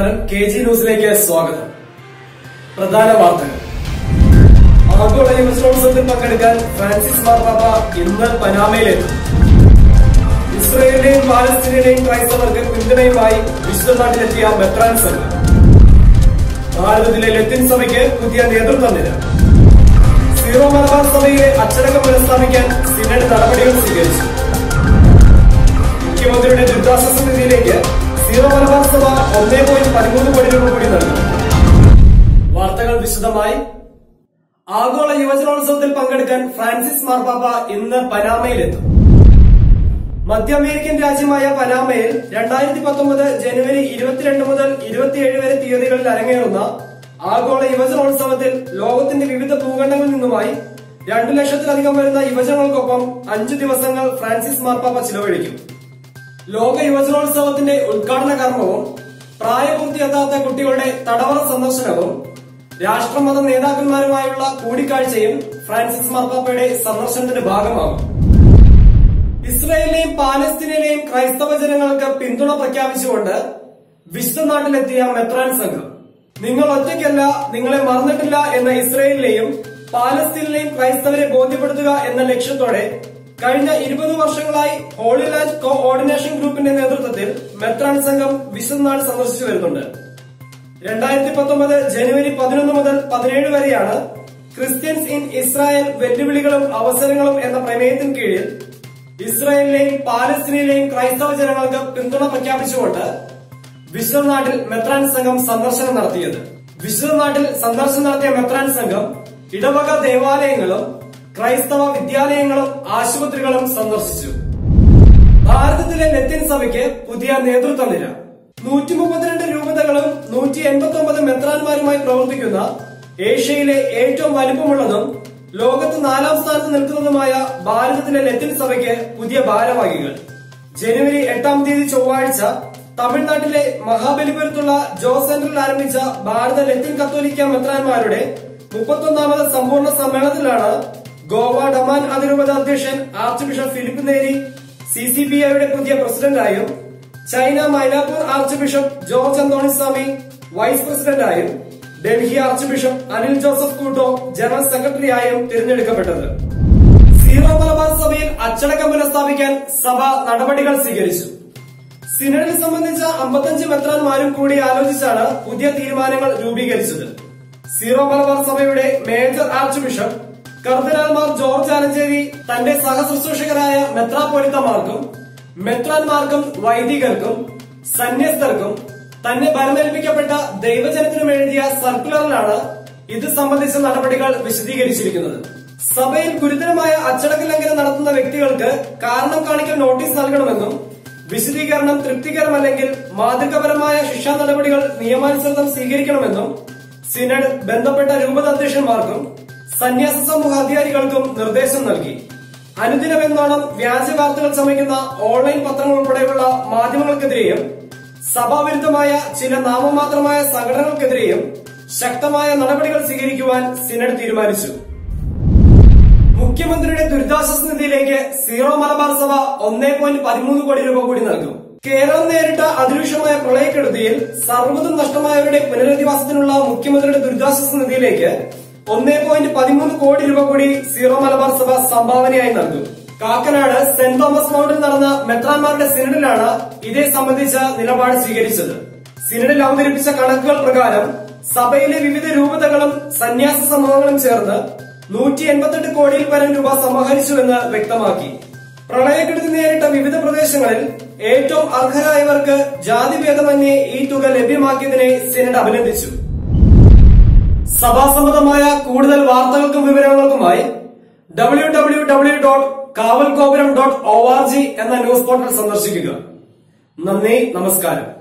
നമസ്കാരം K G ന്യൂസിലേക്ക് സ്വാഗതം പ്രധാന വാർത്തകൾ ആഗോള യുവജനോത്സവത്തിൽ പങ്കെടുക്കാൻ ഫ്രാൻസിസ് മാർപ്പാപ്പ ഇന്ന് പനാമയിലെത്തും ഇസ്രയേലിലെയും പാലസ്തീനിലെയും ക്രൈസ്തവർക്ക് പിന്തുണയുമായി വിശുദ്ധ നാട്ടിലെത്തിയ മെത്രാൻ സംഘം ഭാരതത്തിലെ ലത്തിൻ സഭയ്ക്ക് പുതിയ നേതൃത്വം നില സീറോ മലബാർ സഭയിലെ അച്ചടക്കം പുനഃസ്ഥാപിക്കാൻ സിനഡ് നടപടികൾ സ്വീകരിച്ചു മുഖ്യമന്ത്രിയുടെ ദുരിതാശ്വാസ നിധിയിലേക്ക് സീറോ മലബാർ സഭ ഒന്നേ പോയിന്റ് പതിമൂന്ന് കോടി രൂപ കൂടി നൽകും വാർത്തകൾ വിശദമായി ആഗോള യുവജനോത്സവത്തിൽ പങ്കെടുക്കാൻ ഫ്രാൻസിസ് മാർപ്പാപ്പ ഇന്ന് പനാമയിലെത്തും മധ്യ അമേരിക്കൻ രാജ്യമായ പനാമയിൽ രണ്ടായിരത്തി പത്തൊമ്പത് ജനുവരി ഇരുപത്തിരണ്ട് മുതൽ ഇരുപത്തിയേഴ് വരെ തീയതികളിൽ അരങ്ങേറുന്ന ആഗോള യുവജനോത്സവത്തിൽ ലോകത്തിന്റെ വിവിധ ഭൂഖണ്ഡങ്ങളിൽ നിന്നുമായി രണ്ടു ലക്ഷത്തിലധികം വരുന്ന യുവജനങ്ങൾക്കൊപ്പം അഞ്ചു ദിവസങ്ങൾ ഫ്രാൻസിസ് മാർപ്പാപ്പ ചിലവഴിക്കും ലോക യുവജനോത്സവത്തിന്റെ ഉദ്ഘാടന കർമ്മവും പ്രായപൂർത്തിയെത്താത്ത കുട്ടികളുടെ തടവറ സന്ദർശനവും രാഷ്ട്രമത നേതാക്കന്മാരുമായുള്ള കൂടിക്കാഴ്ചയും ഫ്രാൻസിസ് മാർപ്പാപ്പയുടെ സന്ദർശനത്തിന്റെ ഭാഗമാകും ഇസ്രയേലിലെയും പാലസ്തീനിലെയും ക്രൈസ്തവ ജനങ്ങൾക്ക് പിന്തുണ പ്രഖ്യാപിച്ചുകൊണ്ട് വിശുദ്ധ നാട്ടിലെത്തിയ മെത്രാൻ സംഘം നിങ്ങൾ ഒറ്റയ്ക്കല്ല നിങ്ങളെ മറന്നിട്ടില്ല എന്ന ഇസ്രയേലിലെയും പാലസ്തീനിലെയും ക്രൈസ്തവരെ ബോധ്യപ്പെടുത്തുക എന്ന ലക്ഷ്യത്തോടെ കഴിഞ്ഞ ഇരുപത് വർഷങ്ങളായി ഹോളി ലാൻഡ് കോ ഓർഡിനേഷൻ ഗ്രൂപ്പിന്റെ നേതൃത്വത്തിൽ മെത്രാൻ സംഘം വിശുദ്ധ നാട് സന്ദർശിച്ചു വരുന്നുണ്ട് രണ്ടായിരത്തി പത്തൊമ്പത് ജനുവരി പതിനൊന്ന് മുതൽ പതിനേഴ് വരെയാണ് ക്രിസ്ത്യൻസ് ഇൻ ഇസ്രായേൽ വെല്ലുവിളികളും അവസരങ്ങളും എന്ന പ്രമേയത്തിന് കീഴിൽ ഇസ്രായേലിലെയും പാലസ്തീനിലെയും ക്രൈസ്തവ ജനങ്ങൾക്ക് പിന്തുണ പ്രഖ്യാപിച്ചുകൊണ്ട് വിശുദ്ധ നാട്ടിൽ മെത്രാൻ സംഘം സന്ദർശനം നടത്തിയത് വിശുദ്ധ നാട്ടിൽ സന്ദർശനം നടത്തിയ മെത്രാൻ സംഘം ഇടവക ദേവാലയങ്ങളും ക്രൈസ്തവ വിദ്യാലയങ്ങളും ആശുപത്രികളും സന്ദർശിച്ചു ഭാരതത്തിലെ ലത്തിൻ സഭയ്ക്ക് പുതിയ നേതൃത്വ നില നൂറ്റി മുപ്പത്തിരണ്ട് രൂപതകളും നൂറ്റി എൺപത്തി ഒമ്പത് മെത്രാന്മാരുമായി പ്രവർത്തിക്കുന്ന ഏഷ്യയിലെ ഏറ്റവും വലിപ്പമുള്ളതും ലോകത്ത് നാലാം സ്ഥാനത്ത് നിൽക്കുന്നതുമായ ഭാരതത്തിലെ ലത്തിൻ സഭയ്ക്ക് പുതിയ ഭാരവാഹികൾ ജനുവരി എട്ടാം തീയതി ചൊവ്വാഴ്ച തമിഴ്നാട്ടിലെ മഹാബലിപുരത്തുള്ള ജോ സെന്ററിൽ ആരംഭിച്ച ഭാരത ലത്തിൻ കത്തോലിക്ക മെത്രാന്മാരുടെ മുപ്പത്തൊന്നാമത് സമ്പൂർണ്ണ സമ്മേളനത്തിലാണ് ഗോവ ഡമാൻ അതിരൂപത അധ്യക്ഷൻ archbishop Philip Neri C C B ഐയുടെ പുതിയ പ്രസിഡന്റായും Chennai Mylapore archbishop George Antonyswamy vice പ്രസിഡന്റായും Delhi archbishop Anil Joseph Couto general സെക്രട്ടറിയായും തിരഞ്ഞെടുക്കപ്പെട്ടത് സീറോ മലബാർ സഭയിൽ അച്ചടക്കം പുനഃസ്ഥാപിക്കാൻ സഭ നടപടികൾ സ്വീകരിച്ചു സിനഡിനെ സംബന്ധിച്ച അമ്പത്തഞ്ച് മെത്രാന്മാരും കൂടി ആലോചിച്ചാണ് പുതിയ തീരുമാനങ്ങൾ രൂപീകരിച്ചത് സീറോ മലബാർ സഭയുടെ മേജർ ആർച്ച് ബിഷപ്പ് കർദിനാൾമാർ ജോർജ് ആലഞ്ചേരി തന്റെ സഹശുശ്രൂഷകരായ മെത്രാപോലിത്തമാർക്കും മെത്രാന്മാർക്കും വൈദികർക്കും സന്യസ്തർക്കും തന്നെ ബലമേൽപ്പിക്കപ്പെട്ട ദൈവജനത്തിനും എഴുതിയ സർക്കുലറിലാണ് ഇത് സംബന്ധിച്ച നടപടികൾ വിശദീകരിച്ചിരിക്കുന്നത് സഭയിൽ ഗുരുതരമായ അച്ചടക്ക ലംഘനം നടത്തുന്ന വ്യക്തികൾക്ക് കാരണം കാണിക്കൽ നോട്ടീസ് നൽകണമെന്നും വിശദീകരണം തൃപ്തികരമല്ലെങ്കിൽ മാതൃകപരമായ ശിക്ഷാ നടപടികൾ നിയമാനുസൃതം സ്വീകരിക്കണമെന്നും സിനഡ് ബന്ധപ്പെട്ട രൂപതാധ്യക്ഷന്മാർക്കും സന്യാസ സമൂഹ അധികാരികൾക്കും നിർദ്ദേശം നൽകി അനുദിനമെന്നോണം വ്യാജ വാർത്തകൾ ചമയ്ക്കുന്ന ഓൺലൈൻ പത്രങ്ങൾ ഉൾപ്പെടെയുള്ള മാധ്യമങ്ങൾക്കെതിരെയും സഭാവിരുദ്ധമായ ചില നാമമാത്രമായ സംഘടനകൾക്കെതിരെയും ശക്തമായ നടപടികൾ സ്വീകരിക്കുവാൻ സിനഡ് തീരുമാനിച്ചു മുഖ്യമന്ത്രിയുടെ ദുരിതാശ്വാസ നിധിയിലേക്ക് സീറോ മലബാർ സഭ ഒന്നേ പോയിന്റ് പതിമൂന്ന് കോടി രൂപ കൂടി നൽകും കേരളം നേരിട്ട അതിരൂക്ഷമായ പ്രളയക്കെടുതിയിൽ സർവ്വതും നഷ്ടമായവരുടെ പുനരധിവാസത്തിനുള്ള മുഖ്യമന്ത്രിയുടെ ദുരിതാശ്വാസ നിധിയിലേക്ക് ഒന്നേ പോയിന്റ് പതിമൂന്ന് കോടി രൂപ കൂടി സീറോ മലബാർ സഭ സംഭാവനയായി നൽകും കാക്കനാട് സെന്റ് തോമസ് മൗണ്ടിൽ നടന്ന മെത്രാന്മാരുടെ സിനഡിലാണ് ഇതേ സംബന്ധിച്ച നിലപാട് സ്വീകരിച്ചത് സിനഡിൽ അവതരിപ്പിച്ച കണക്കുകൾ പ്രകാരം സഭയിലെ വിവിധ രൂപതകളും സന്യാസ സമൂഹങ്ങളും ചേർന്ന് നൂറ്റി എൺപത്തെട്ട് കോടിയിൽ പരം രൂപ സമാഹരിച്ചുവെന്ന് വ്യക്തമാക്കി പ്രളയക്കെടുതി നേരിട്ട വിവിധ പ്രദേശങ്ങളിൽ ഏറ്റവും അർഹരായവർക്ക് ജാതിഭേദമന്യേ ഈ തുക ലഭ്യമാക്കിയതിനെ സിനഡ് അഭിനന്ദിച്ചു സഭാസമ്മതമായ കൂടുതൽ വാർത്തകൾക്കും വിവരങ്ങൾക്കുമായി W W W dot Kaval Gopuram dot O R G എന്ന ന്യൂസ് പോർട്ടൽ സന്ദർശിക്കുക നന്ദി നമസ്കാരം